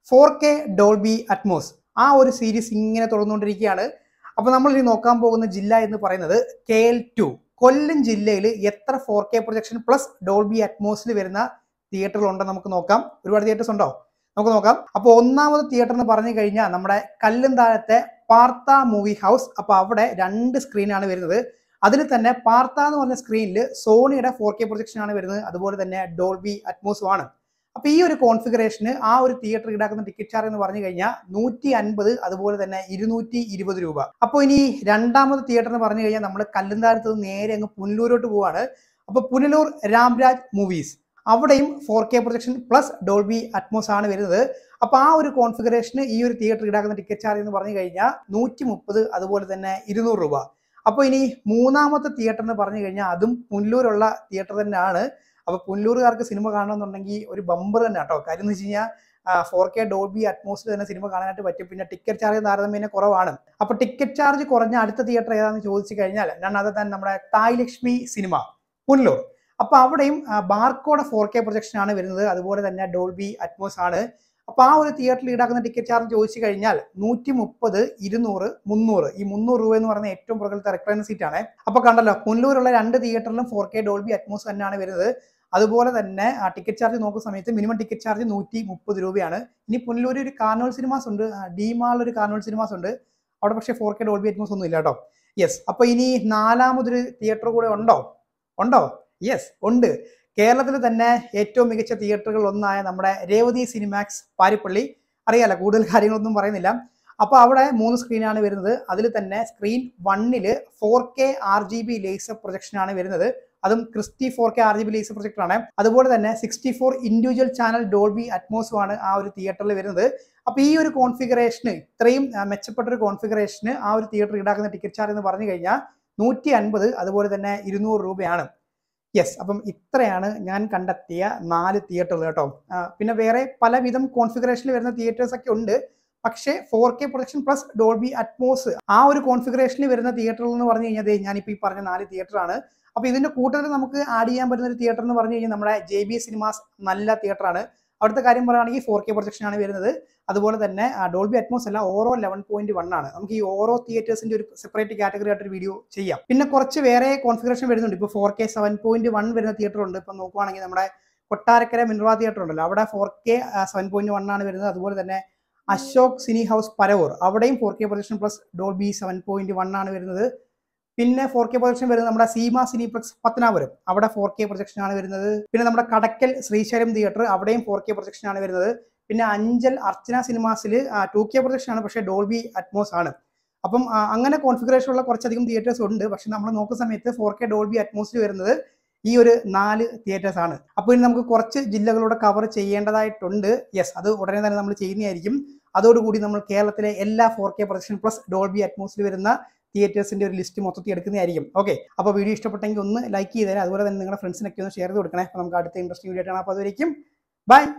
four K Dolby Atmos ആ ഒരു series ഇങ്ങനെ തുടർന്നുകൊണ്ടിരിക്കുകയാണ് അപ്പോൾ നമ്മൾ ഇനി നോക്കാൻ പോകുന്ന ജില്ല എന്ന് പറയുന്നത് കെ എൽ ടു കൊല്ലം ജില്ലയിൽ എത്ര four K projection plus Dolby അറ്റ്മോസിൽ വരുന്ന തിയേറ്ററുകൾ ഉണ്ടെന്ന് നമുക്ക് നോക്കാം ഒരുപാട് തിയേറ്റേഴ്സ് ഉണ്ടോ നമുക്ക് നോക്കാം അപ്പോൾ ഒന്നാമത് തിയേറ്റർ എന്ന് പറഞ്ഞു കഴിഞ്ഞാൽ നമ്മുടെ കല്ലുംതാഴത്തെ പാർത്ത മൂവി ഹൗസ് അപ്പോൾ അവിടെ രണ്ട് സ്ക്രീനാണ് വരുന്നത് അതിൽ തന്നെ പാർത്ത എന്ന് പറഞ്ഞ സ്ക്രീനിൽ സോണിയുടെ ഫോർ കെ പ്രൊജക്ഷൻ ആണ് വരുന്നത് അതുപോലെ തന്നെ ഡോൾബി അറ്റ്മോസും ആണ് അപ്പൊ ഈ ഒരു കോൺഫിഗറേഷന് ആ ഒരു തിയേറ്റർ ഈടാക്കുന്ന ടിക്കറ്റ് ചാർജ് എന്ന് പറഞ്ഞു കഴിഞ്ഞാൽ നൂറ്റി അൻപത് അതുപോലെ തന്നെ ഇരുന്നൂറ്റി ഇരുപത് രൂപ അപ്പോൾ ഇനി രണ്ടാമത് തിയേറ്റർ എന്ന് പറഞ്ഞു കഴിഞ്ഞാൽ നമ്മൾ കല്ലുംതാരത്ത് നിന്ന് നേരെ അങ്ങ് പുനലൂരോട്ട് പോവാണ് അപ്പോൾ പുനലൂർ രാംരാജ് മൂവീസ് അവിടെയും four K projection plus Dolby Atmos ആണ് വരുന്നത് അപ്പോൾ ആ ഒരു കോൺഫിഗറേഷന് ഈ ഒരു തിയേറ്റർ ഈടാക്കുന്ന ടിക്കറ്റ് ചാർജ് എന്ന് പറഞ്ഞു കഴിഞ്ഞാൽ നൂറ്റി മുപ്പത് അതുപോലെ തന്നെ ഇരുന്നൂറ് രൂപ അപ്പോൾ ഇനി മൂന്നാമത്തെ തിയേറ്റർ എന്ന് പറഞ്ഞു കഴിഞ്ഞാൽ അതും പുനലൂരുള്ള തിയേറ്റർ തന്നെയാണ് അപ്പോൾ പുനലൂരുകാർക്ക് സിനിമ കാണണമെന്നുണ്ടെങ്കിൽ ഒരു ബമ്പർ തന്നെ കേട്ടോ കാര്യം എന്ന് വെച്ച് കഴിഞ്ഞാൽ ഫോർ കെ ഡോൾബി അറ്റ്മോസ്ഫിയർ തന്നെ സിനിമ കാണാനായിട്ട് പറ്റും പിന്നെ ടിക്കറ്റ് ചാർജ് താരതമ്യേന കുറവാണ് അപ്പോൾ ടിക്കറ്റ് ചാർജ് കുറഞ്ഞ അടുത്ത തിയേറ്റർ ഏതാണെന്ന് ചോദിച്ചു കഴിഞ്ഞാൽ ഞാൻ അത് തന്നെ നമ്മുടെ തായ് ലക്ഷ്മി സിനിമ പുനലൂർ അപ്പോൾ അവിടെയും ബാർക്കോടെ ഫോർ കെ പ്രൊജക്ഷൻ ആണ് വരുന്നത് അതുപോലെ തന്നെ ഡോൾബി അറ്റ്മോസ് ആണ് അപ്പോൾ ആ ഒരു തിയേറ്ററിൽ ഈടാക്കുന്ന ടിക്കറ്റ് ചാർജ് ചോദിച്ചു കഴിഞ്ഞാൽ നൂറ്റി മുപ്പത് ഇരുന്നൂറ് മുന്നൂറ് ഈ മുന്നൂറ് രൂപ എന്ന് പറയുന്ന ഏറ്റവും പുറകിലത്തെ റെക്ലൈനർ സീറ്റ് ആണ് അപ്പോൾ കണ്ടല്ലോ പുനലൂരുള്ള രണ്ട് തിയേറ്ററിലും ഫോർ കെ ഡോൾബി അറ്റ്മോസ് തന്നെയാണ് വരുന്നത് അതുപോലെ തന്നെ ആ ടിക്കറ്റ് ചാർജ് നോക്കുന്ന സമയത്ത് മിനിമം ടിക്കറ്റ് ചാർജ് നൂറ്റി മുപ്പത് രൂപയാണ് ഇനി പുനലൂർ ഒരു കാർണോൾ സിനിമാസ് ഉണ്ട് ഡിമാൾ ഒരു കാർണോൾ സിനിമാസ് ഉണ്ട് അവിടെ പക്ഷേ ഫോർ കെ ഡോൾബി അറ്റ്മോസ് ഒന്നും ഇല്ല കേട്ടോ യെസ് അപ്പോൾ ഇനി നാലാമതൊരു തിയേറ്റർ കൂടെ ഉണ്ടോ ഉണ്ടോ യെസ് ഉണ്ട് കേരളത്തിൽ തന്നെ ഏറ്റവും മികച്ച തിയേറ്ററുകൾ ഒന്നായ നമ്മുടെ രേവതി സിനിമാക്സ് പാരിപ്പള്ളി അറിയാലോ കൂടുതൽ കാര്യങ്ങളൊന്നും പറയുന്നില്ല അപ്പോൾ അവിടെ മൂന്ന് സ്ക്രീനാണ് വരുന്നത് അതിൽ തന്നെ സ്ക്രീൻ വണ്ണില് four K R G B laser പ്രൊജക്ഷനാണ് വരുന്നത് അതും Christie four K R G B laser പ്രൊജക്ടറാണ് അതുപോലെ തന്നെ sixty four individual channel Dolby അറ്റ്മോസുമാണ് ആ ഒരു തിയേറ്ററിൽ വരുന്നത് അപ്പോൾ ഈ ഒരു കോൺഫിഗറേഷന് ഇത്രയും ആ, മെച്ചപ്പെട്ട ഒരു കോൺഫിഗറേഷന് ആ ഒരു തിയേറ്റർ ഈടാക്കുന്ന ടിക്കറ്റ് ചാർജ് എന്ന് പറഞ്ഞു കഴിഞ്ഞാൽ നൂറ്റി അൻപത് അതുപോലെ തന്നെ ഇരുന്നൂറ് രൂപയാണ് യെസ് അപ്പം ഇത്രയാണ് ഞാൻ കണ്ടെത്തിയ നാല് തിയേറ്ററുകൾ കേട്ടോ ആ, പിന്നെ വേറെ പലവിധം കോൺഫിഗറേഷനിൽ വരുന്ന തിയേറ്റേഴ്സ് ഒക്കെ ഉണ്ട് പക്ഷേ four K projection plus Dolby Atmos ആ ഒരു കോൺഫിഗറേഷനിൽ വരുന്ന തിയേറ്ററുകൾ എന്ന് പറഞ്ഞു കഴിഞ്ഞാൽ ദേ ഞാനിപ്പോൾ ഈ പറഞ്ഞ നാല് തിയേറ്ററാണ് അപ്പോൾ ഇതിന്റെ കൂട്ടത്തിൽ നമുക്ക് ആഡ് ചെയ്യാൻ പറ്റുന്ന ഒരു തിയേറ്റർ എന്ന് പറഞ്ഞു കഴിഞ്ഞാൽ നമ്മുടെ ജെ ബി സിനിമാസ് നല്ല തിയേറ്ററാണ് അവിടുത്തെ കാര്യം പറയുകയാണെങ്കിൽ ഫോർ കെ പ്രൊജക്ഷൻ ആണ് വരുന്നത് അതുപോലെ തന്നെ ഡോൾബി അറ്റ്മോസ് അല്ല ഓരോ ലെവൻ പോയിന്റ് വൺ ആണ് നമുക്ക് ഈ ഓരോ തിയേറ്റേഴ്സിന്റെ ഒരു സെപ്പറേറ്റ് കാറ്റഗറി ആയിട്ട് ഒരു വീഡിയോ ചെയ്യാം പിന്നെ കുറച്ച് വേറെ കോൺഫിഗറേഷൻ വരുന്നുണ്ട് ഇപ്പോൾ four K seven point one വരുന്ന തിയേറ്റർ ഉണ്ട് ഇപ്പം നോക്കുവാണെങ്കിൽ നമ്മുടെ കൊട്ടാരക്കര മിനർവ തിയേറ്റർ ഉണ്ടല്ലോ അവിടെ four K seven point one ആണ് വരുന്നത് അതുപോലെ തന്നെ അശോക് സിനി ഹൗസ് പരവൂർ അവിടെയും four K projection plus Dolby seven point one ആണ് വരുന്നത് പിന്നെ ഫോർ കെ പ്രൊജക്ഷൻ വരുന്നത് നമ്മുടെ സീമ സിനിപ്ലക്സ് പത്തനാപുരം അവിടെ ഫോർ കെ പ്രൊജക്ഷൻ ആണ് വരുന്നത് പിന്നെ നമ്മുടെ കടക്കൽ ശ്രീശൈലം തിയേറ്റർ അവിടെയും ഫോർ കെ പ്രൊജക്ഷൻ ആണ് വരുന്നത് പിന്നെ അഞ്ചൽ അർച്ചന സിനിമാസിൽ ടു കെ പ്രൊജക്ഷൻ ആണ് പക്ഷേ ഡോൾബി അറ്റ്മോസ് ആണ് അപ്പം ആ, അങ്ങനെ കോൺഫിഗറേഷൻ ഉള്ള കുറച്ചധികം തിയേറ്റേഴ്സ് ഉണ്ട് പക്ഷെ നമ്മൾ നോക്കുന്ന സമയത്ത് ഫോർ കെ ഡോൾബി അറ്റ്മോസിൽ വരുന്നത് ഈ ഒരു നാല് തിയേറ്റേഴ്സ് ആണ് അപ്പോൾ ഇനി നമുക്ക് കുറച്ച് ജില്ലകളൂടെ കവർ ചെയ്യേണ്ടതായിട്ടുണ്ട് യെസ് അത് ഉടനെ തന്നെ നമ്മൾ ചെയ്യുന്നതായിരിക്കും അതോടുകൂടി നമ്മൾ കേരളത്തിലെ എല്ലാ four K projection plus Dolby അറ്റ്മോസിൽ വരുന്ന തിയേറ്റേഴ്സിന്റെ ഒരു ലിസ്റ്റ് മൊത്തത്തിൽ എടുക്കുന്നതായിരിക്കും ഓക്കെ അപ്പോൾ വീഡിയോ ഇഷ്ടപ്പെട്ടെങ്കിൽ ഒന്ന് ലൈക്ക് ചെയ്തേരാം അതുപോലെ തന്നെ നിങ്ങളുടെ ഫ്രണ്ട്സിനൊക്കെ ഒന്ന് ഷെയർ ചെയ്ത് കൊടുക്കണേ അപ്പോൾ നമുക്ക് അടുത്ത ഇൻട്രസ്റ്റിംഗ് വീഡിയോ കാണാം അപ്പോൾ അതുവരെയും ബൈ